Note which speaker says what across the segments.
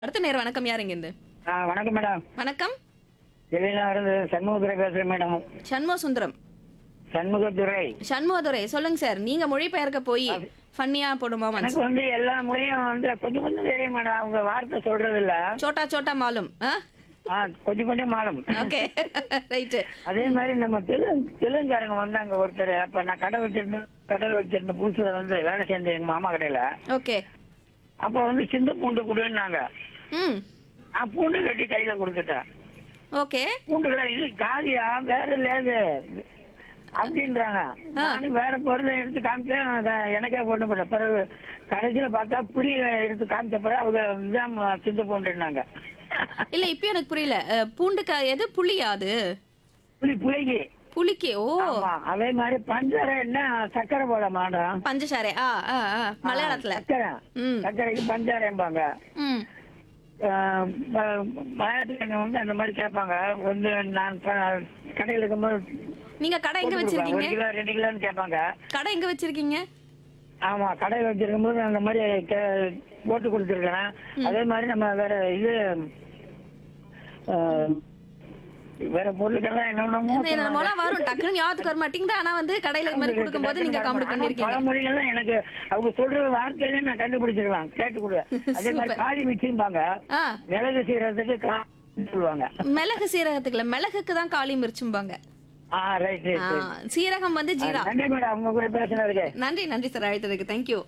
Speaker 1: அடுத்த நேரம் வணக்கம் யாருங்க இருந்து
Speaker 2: ஆ வணக்கம் மேடம்
Speaker 1: வணக்கம்
Speaker 2: வெளியில இருந்து சண்முகத்துறை பேசுறேன் மேடம்
Speaker 1: சண்முக சுந்தரம்
Speaker 2: சண்முகத்துறை
Speaker 1: சண்முகதுரை சொல்லுங்க சார் நீங்க மொழிபெயர்க்க போய் ஃபன்னியா போடுமா
Speaker 2: எனக்கு வந்து எல்லா மொழியும் வந்து கொஞ்சம் கொஞ்சம் தெரியும் மேடம் அவங்க வார்த்தை சொல்றது இல்ல
Speaker 1: சோட்டா சோட்டா மாலும்
Speaker 2: ஆ கொஞ்சம் கொஞ்சம் மாறும்
Speaker 1: ஓகே ரைட்டு
Speaker 2: அதே மாதிரி நம்ம தெலுங்கு தெலுங்காரங்க வந்தாங்க ஒருத்தர் அப்ப நான் கடை வச்சிருந்தேன் கடை வச்சிருந்த புதுசுல வந்து வேலை சேர்ந்தேன் எங்க மாமா கடையில
Speaker 1: ஓகே
Speaker 2: அப்ப வந்து சிந்து பூண்டு கொடுன்னாங்க
Speaker 1: ம்
Speaker 2: நான் பூண்டு கட்டி கையில கொடுத்துட்டேன்
Speaker 1: ஓகே
Speaker 2: பூண்டு கடை, இது காலியா வேற லேது அப்படின்றாங்க நானும் வேற பொருளை எடுத்து காமிச்சேன் அதை எனக்கே கொண்டு போட்டேன் பிறகு கடைசியில பார்த்தா புளி எடுத்து காமிச்ச பிறகு அவங்க இதான் சிந்து பூண்டுனாங்க
Speaker 1: இல்ல இப்போ எனக்கு புரியல அஹ், பூண்டு க எது புளியா அது
Speaker 2: புளி புளிக்கு
Speaker 1: புளிக்கு ஓ
Speaker 2: ஆமா அதே மாதிரி பஞ்சரை என்ன சக்கரை போட மாட்டோம்
Speaker 1: பஞ்சசாரை ஆ ஆ ஆ மலையாளத்துல
Speaker 2: சக்கரை
Speaker 1: ம்
Speaker 2: சக்கரைக்கு பஞ்சாரம்பாங்க
Speaker 1: ம்
Speaker 2: மலையாளத்துல வந்து அந்த மாதிரி கேட்பாங்க வந்து நான் ப- கடையில் இருக்கும்போது
Speaker 1: நீங்க கடை எங்க
Speaker 2: போட்டு கொடுப்பேன்.
Speaker 1: வச்சிருக்கீங்க
Speaker 2: ஒரு கிலோ ரெண்டு கிலோன்னு கேட்பாங்க
Speaker 1: கடை எங்க வச்சிருக்கீங்க
Speaker 2: ஆமா கடை வச்சிருக்கும் போது அந்த மாதிரி கே- போட்டு கொடுத்துருக்கேன் அதே மாதிரி நம்ம வேற இது அஹ், வேற பொருளுக்கெல்லாம் என்னென்னமோ
Speaker 1: இந்த மொளா வரும் டக்குன்னு ஞாபகத்துக்கு வர மாட்டேங்குது ஆனா வந்து கடையில இது மாதிரி கொடுக்கும்போது நீங்க காமெடி பண்ணிருக்கீங்க
Speaker 2: பழமொழிகள்லாம் எனக்கு அவங்க சொல்ற வார்த்தையில நான் கண்டுபிடிச்சிருக்கலாம் கேட்டு கொடு அதே மாதிரி காளி மிச்சிம்பாங்க
Speaker 1: ஆ
Speaker 2: மிளகு சீரகத்துக்கு கா சொல்லுவாங்க
Speaker 1: மிளகு சீரகத்துக்குல மிளகுக்கு தான் காளி மிரிச்சும்பாங்க
Speaker 2: ஆ ரைட்
Speaker 1: ஆ,
Speaker 2: ரைட்
Speaker 1: சீரகம் வந்து ஜீரா
Speaker 2: நன்றி மேடம் அவங்க கூட பேசினதுக்கு
Speaker 1: நன்றி நன்றி சார் அழைத்ததுக்கு தேங்க்யூ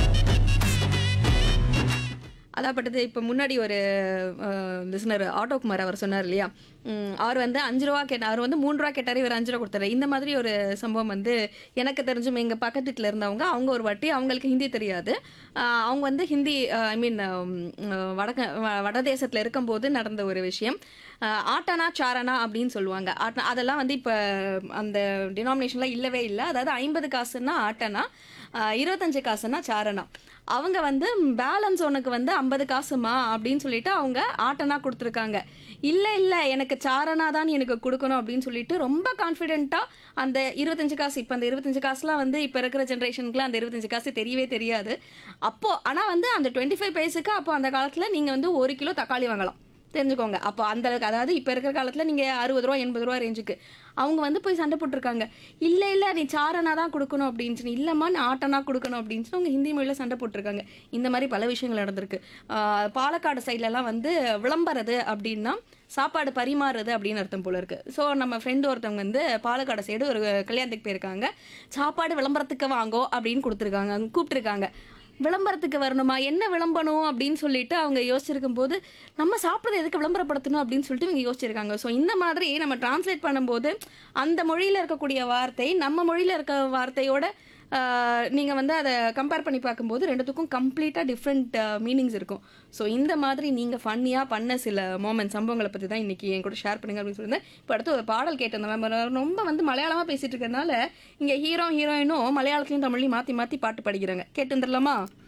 Speaker 1: அதாப்பட்டது இப்போ முன்னாடி ஒரு லிசனர் ஆட்டோகுமார் அவர் சொன்னார் இல்லையா உம், அவர் வந்து அஞ்சு ரூபா கேட்டார் அவர் வந்து மூணு ரூபா கேட்டார் இவர் அஞ்சு ரூபா கொடுத்தாரு இந்த மாதிரி ஒரு சம்பவம் வந்து எனக்கு தெரிஞ்சும் எங்கள் பக்கத்து வீட்டில் இருந்தவங்க அவங்க ஒரு வாட்டி அவங்களுக்கு ஹிந்தி தெரியாது ஆஹ், அவங்க வந்து ஹிந்தி ஐ மீன் வடக்க வ- வடதேசத்தில் இருக்கும்போது நடந்த ஒரு விஷயம் ஆஹ், ஆட்டனா சாரணா அப்படின்னு சொல்லுவாங்க ஆட்டனா அதெல்லாம் வந்து இப்போ அந்த டினாமினேஷன்லாம் இல்லவே இல்லை அதாவது ஐம்பது காசுன்னா ஆட்டனா ஆஹ், இருபத்தஞ்சு காசுன்னா சாரணா அவங்க வந்து பேலன்ஸ் உனக்கு வந்து ஐம்பது காசுமா அப்படின்னு சொல்லிட்டு அவங்க ஆட்டனா கொடுத்துருக்காங்க இல்லை இல்லை எனக்கு சாரணா தான் எனக்கு கொடுக்கணும் அப்படின்னு சொல்லிட்டு ரொம்ப கான்ஃபிடென்ட்டாக அந்த இருபத்தஞ்சு காசு இப்போ அந்த இருபத்தஞ்சு காசுலாம் வந்து இப்போ இருக்கிற ஜென்ரேஷனுக்குலாம் அந்த இருபத்தஞ்சு காசு தெரியவே தெரியாது அப்போ ஆனால் வந்து அந்த டுவெண்ட்டி ஃபைவ் பைஸுக்கு அப்போ அந்த காலத்தில் நீங்கள் வந்து ஒரு கிலோ தக்காளி வாங்கலாம் தெரிஞ்சுக்கோங்க அப்போ அந்த அளவுக்கு அதாவது இப்போ இருக்கிற காலத்தில் நீங்கள் அறுபது ரூபா எண்பது ரூபா ரேஞ்சுக்கு அவங்க வந்து போய் சண்டை போட்டிருக்காங்க இல்லை இல்லை நீ சாரணா தான் கொடுக்கணும் அப்படின்னு சொல்லி இல்லைம்மா நான் ஆட்டனா கொடுக்கணும் அப்படின்னு சொல்லி அவங்க ஹிந்தி மொழியில் சண்டை போட்டிருக்காங்க இந்த மாதிரி பல விஷயங்கள் நடந்திருக்கு ஆஹ் பாலக்காடு சைட்லலாம் வந்து விளம்பறது அப்படின்னா சாப்பாடு பரிமாறுறது அப்படின்னு அர்த்தம் போல இருக்கு ஸோ நம்ம ஃப்ரெண்டு ஒருத்தவங்க வந்து பாலக்காடு சைடு ஒரு கல்யாணத்துக்கு போயிருக்காங்க சாப்பாடு விளம்பரத்துக்கு வாங்கோ அப்படின்னு கொடுத்துருக்காங்க கூப்பிட்டுருக்காங்க விளம்பரத்துக்கு வரணுமா என்ன விளம்பரம் அப்படின்னு சொல்லிட்டு அவங்க யோசிச்சிருக்கும் போது நம்ம சாப்பிட்றது எதுக்கு விளம்பரப்படுத்தணும் அப்படின்னு சொல்லிட்டு இவங்க யோசிச்சிருக்காங்க ஸோ இந்த மாதிரி நம்ம டிரான்ஸ்லேட் பண்ணும்போது அந்த மொழியில் இருக்கக்கூடிய வார்த்தை நம்ம மொழியில் இருக்க வார்த்தையோட நீங்கள் வந்து அதை கம்பேர் பண்ணி பார்க்கும்போது ரெண்டுத்துக்கும் கம்ப்ளீட்டாக டிஃப்ரெண்ட் மீனிங்ஸ் இருக்கும் ஸோ இந்த மாதிரி நீங்கள் ஃபன்னியாக பண்ண சில மோமெண்ட் சம்பவங்களை பற்றி தான் இன்றைக்கி என் கூட ஷேர் பண்ணுங்க அப்படின்னு சொல்லியிருந்தேன் இப்போ அடுத்து ஒரு பாடல் கேட்டிருந்தேன் நம்ம ரொம்ப வந்து மலையாளமாக பேசிகிட்டு இருக்கறனால இங்கே ஹீரோ ஹீரோயினும் மலையாளத்துலையும் தமிழ்லையும் மாற்றி மாற்றி பாட்டு படிக்கிறாங்க கேட்டு வந்துடலாமா